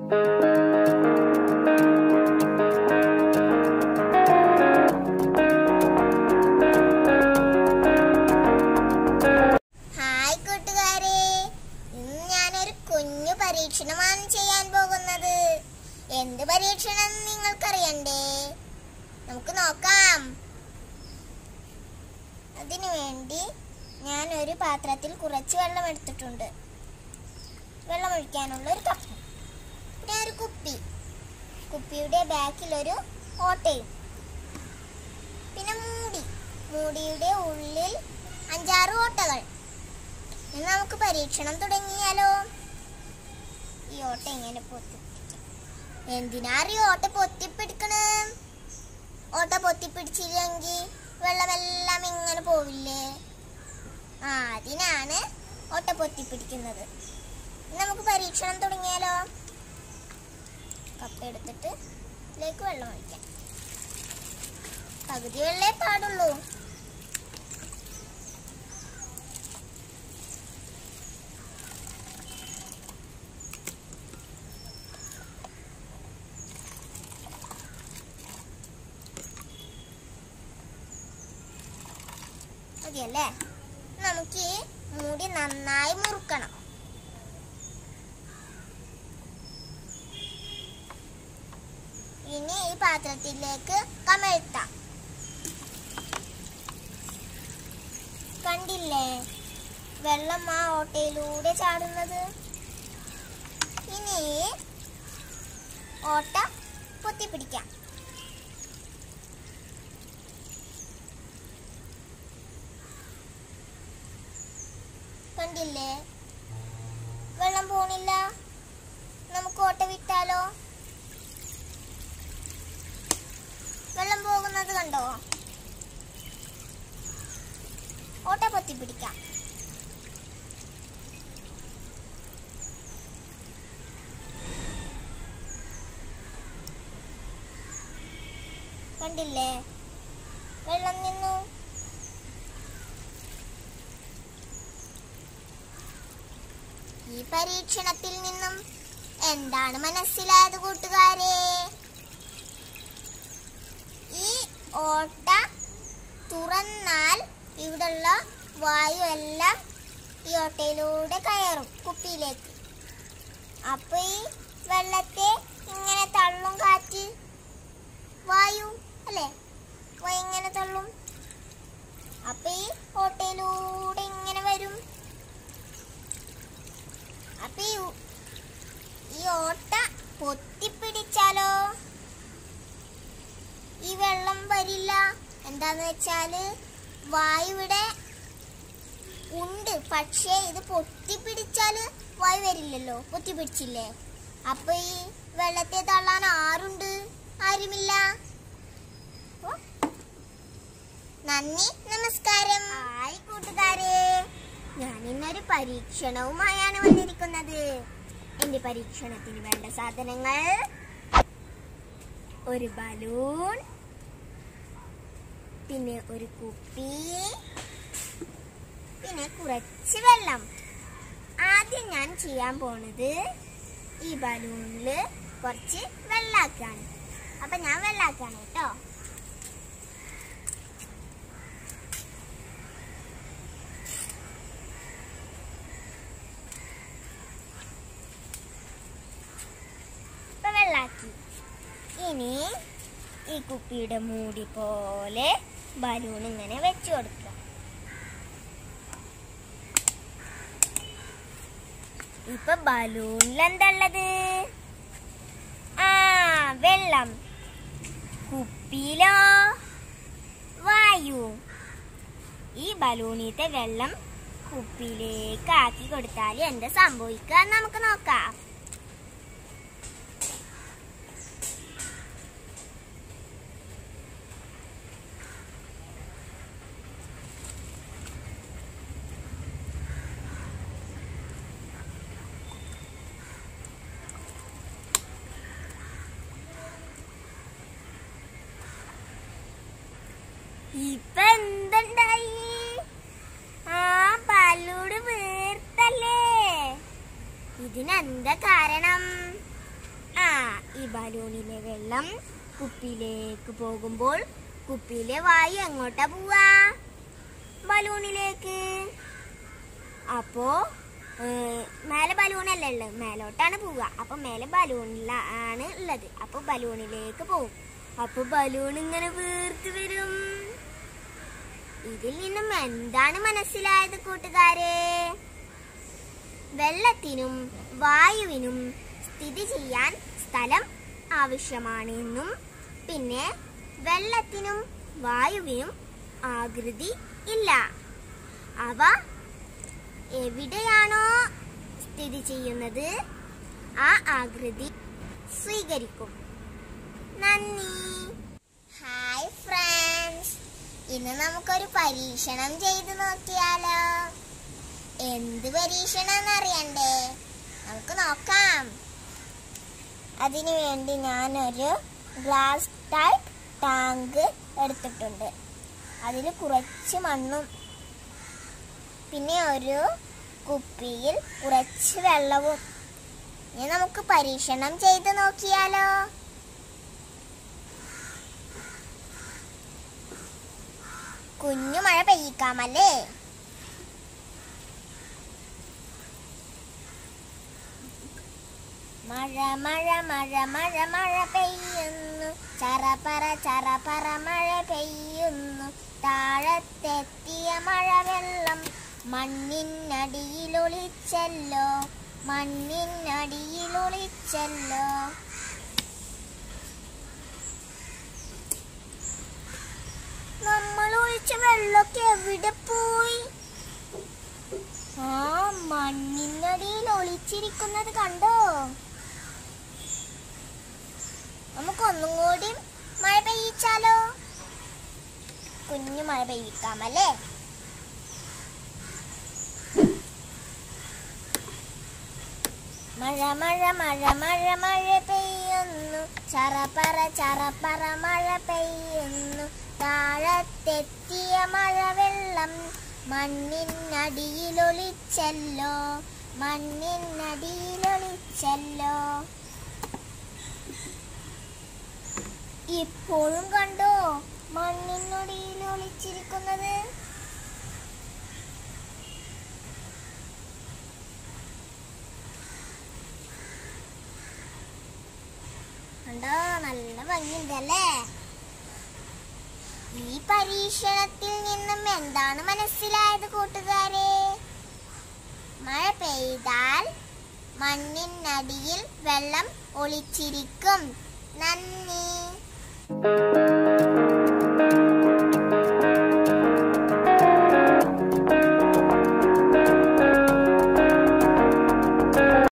hi കൂട്ടുകാരെ ഇന്ന് ഞാനൊരു കുഞ്ഞു പരീക്ഷണമാണ് ചെയ്യാൻ പോകുന്നത് എന്ത് പരീക്ഷണം എന്ന് നിങ്ങൾക്കറിയണ്ടേ നമുക്ക് നോക്കാം അതിനു വേണ്ടി ഞാൻ ഒരു പാത്രത്തിൽ കുറച്ച് വെള്ളം എടുത്തിട്ടുണ്ട് വെള്ളം ഒഴിക്കാനുള്ള ഒരു കപ്പ് പിന്നെ ഒരു കുപ്പി കുപ്പിയുടെ ബാക്കിൽ ഒരു ഓട്ടയും പിന്നെ മൂടി മൂടിയുടെ ഉള്ളിൽ അഞ്ചാറ് ഓട്ടകൾ ഇനി നമുക്ക് പരീക്ഷണം തുടങ്ങിയാലോ ഈ ഓട്ട എങ്ങനെ പൊത്തിപ്പിടിക്കാം എന്തിനാറി ഓട്ട പൊത്തിപ്പിടിക്കണ് ഓട്ട പൊത്തിപ്പിടിച്ചില്ലെങ്കിൽ വെള്ളമെല്ലാം ഇങ്ങനെ പോവില്ലേ ആ അതിനാണ് ഓട്ട പൊത്തിപ്പിടിക്കുന്നത് ഇനി നമുക്ക് പരീക്ഷണം തുടങ്ങിയാലോ കപ്പ എടുത്തിട്ട് ഇതിലേക്ക് വെള്ളം ഒഴിക്കാം പകുതി വെള്ളേ പാടുള്ളൂ മതിയല്ലേ നമുക്ക് ഈ മുടി നന്നായി മുറുക്കണം ഇനി ഈ പാത്രത്തിലേക്ക് കമഴ്ത്താം കണ്ടില്ലേ വെള്ളം ആ ഓട്ടയിലൂടെ ചാടുന്നത് ഇനി ഓട്ട പൊത്തിപ്പിടിക്കാം കണ്ടില്ലേ വെള്ളം പോണില്ല നമുക്ക് ഓട്ട വിട്ടാലോ വെള്ളം പോകുന്നത് കണ്ടോ ഓട്ട പൊത്തി പിടിക്കാം കണ്ടില്ലേ വെള്ളം നിന്നു ഈ പരീക്ഷണത്തിൽ നിന്നും എന്താണ് മനസ്സിലായത് കൂട്ടുകാരെ ഈ ഓട്ട തുറന്നാൽ ഇവിടുള്ള വായു എല്ലാം ഈ ഓട്ടയിലൂടെ കയറും കുപ്പിയിലേക്ക് അപ്പൊ ഈ വെള്ളത്തെ ഇങ്ങനെ തള്ളും കാറ്റ് വായു അല്ലേ വായു ഇങ്ങനെ തള്ളും അപ്പൊ ഈ ഓട്ടയിലൂടെ ഇങ്ങനെ വരും അപ്പൊ ഈ ഉ- ഈ ഓട്ട പൊത്തിപ്പിടിച്ചാലോ ഈ വെള്ളം വരില്ല എന്താന്ന് വെച്ചാല് വായു ഇവിടെ ഉണ്ട് പക്ഷേ ഇത് പൊത്തിപ്പിടിച്ചാല് വായു വരില്ലല്ലോ പൊത്തിപ്പിടിച്ചില്ലേ അപ്പൊ ഈ വെള്ളത്തെ തള്ളാൻ ആരുണ്ട് ആരുമില്ല അപ്പൊ നന്ദി നമസ്കാരം ഹായ് കൂട്ടുകാരെ ഞാൻ ഇന്നൊരു പരീക്ഷണവുമായാണ് വന്നിരിക്കുന്നത് എന്റെ പരീക്ഷണത്തിന് വേണ്ട സാധനങ്ങൾ ഒരു ബലൂൺ പിന്നെ ഒരു കുപ്പി പിന്നെ കുറച്ച് വെള്ളം ആദ്യം ഞാൻ ചെയ്യാൻ പോണത് ഈ ബലൂണിൽ കുറച്ച് വെള്ളാക്കാണ് അപ്പൊ ഞാൻ വെള്ളാക്കാണ് കേട്ടോ ഇപ്പൊ വെള്ളാക്കി ഇനി ഈ കുപ്പിയുടെ മൂടി പോലെ ബലൂൺ ഇങ്ങനെ വെച്ചു കൊടുക്കുക ഇപ്പൊ ബലൂണിൽ എന്താള്ളത് ആ വെള്ളം കുപ്പിയിലോ വായു ഈ ബലൂണിത്തെ വെള്ളം കുപ്പിയിലേക്ക് ആക്കി കൊടുത്താൽ എന്താ സംഭവിക്കുക എന്ന് നമുക്ക് നോക്കാം ഇപ്പൊ എന്തുണ്ടായി ആ പാലോട് വീർത്തല്ലേ ഇതിനെന്താ ബലൂണിലെ വെള്ളം കുപ്പിയിലേക്ക് പോകുമ്പോൾ കുപ്പിയിലെ വായു എങ്ങോട്ടാ പോവാ ബലൂണിലേക്ക് അപ്പോ ഏഹ്, മേലെ ബലൂണല്ലേ ഉള്ളത് മേലോട്ടാണ് പോവുക അപ്പൊ മേലെ ബലൂണിലാണ് ഉള്ളത് അപ്പൊ ബലൂണിലേക്ക് പോവും അപ്പൊ ബലൂൺ ഇങ്ങനെ വീർത്ത് വരും ഇതിൽ നിന്നും എന്താണ് മനസ്സിലായത് കൂട്ടുകാരെ വെള്ളത്തിനും വായുവിനും സ്ഥിതി ചെയ്യാൻ സ്ഥലം ആവശ്യമാണ് എന്നും പിന്നെ വെള്ളത്തിനും വായുവിനും ആകൃതി ഇല്ല അവ എവിടെയാണോ സ്ഥിതി ചെയ്യുന്നത് ആ ആകൃതി സ്വീകരിക്കും നന്ദി ഹായ് ഫ്രണ്ട്സ് ഇന്ന് നമുക്കൊരു പരീക്ഷണം ചെയ്ത് നോക്കിയാലോ എന്ത് പരീക്ഷണം അറിയണ്ടേ നമുക്ക് നോക്കാം അതിനു വേണ്ടി ഞാനൊരു ഗ്ലാസ് ടൈപ്പ് ടാങ്ക് എടുത്തിട്ടുണ്ട് അതിൽ കുറച്ച് മണ്ണും പിന്നെ ഒരു കുപ്പിയിൽ കുറച്ച് വെള്ളവും ഇനി നമുക്ക് പരീക്ഷണം ചെയ്ത് നോക്കിയാലോ കുഞ്ഞു മഴ പെയ്യിക്കാമല്ലേ മഴ മഴ മഴ മഴ മഴ പെയ്യുന്നു ചറപറ ചറപറ മഴ പെയ്യുന്നു താഴത്തെത്തിയ മഴവെള്ളം മണ്ണിനടിയിലൊളിച്ചല്ലോ മണ്ണിനടിയിലൊളിച്ചല്ലോ നമ്മൾ ഒഴിച്ച വെള്ളമൊക്കെ എവിടെ പോയി ആ മണ്ണിനടിയിൽ ഒളിച്ചിരിക്കുന്നത് കണ്ടോ നമുക്ക് ഒന്നും കൂടി മഴ പെയ്യിച്ചാലോ കുഞ്ഞു മഴ പെയ്യിക്കാമല്ലേ മഴ മഴ മഴ മഴ മഴ പെയ്യുന്നു ചറപറ ചറപറ മഴ പെയ്യുന്നു താഴത്തെത്തിയ മഴവെള്ളം മണ്ണിനടിയിലൊളിച്ചല്ലോ മണ്ണിനടിയിലൊളിച്ചല്ലോ ഇപ്പോഴും കണ്ടോ മണ്ണിനടിയിൽ ഒളിച്ചിരിക്കുന്നത് കണ്ടോ നല്ല ഭംഗിയുണ്ടല്ലേ ഈ പരീക്ഷണത്തിൽ നിന്നും എന്താണ് മനസ്സിലായത് കൂട്ടുകാരെ മഴ പെയ്താൽ മണ്ണിനടിയിൽ വെള്ളം ഒളിച്ചിരിക്കും നന്ദി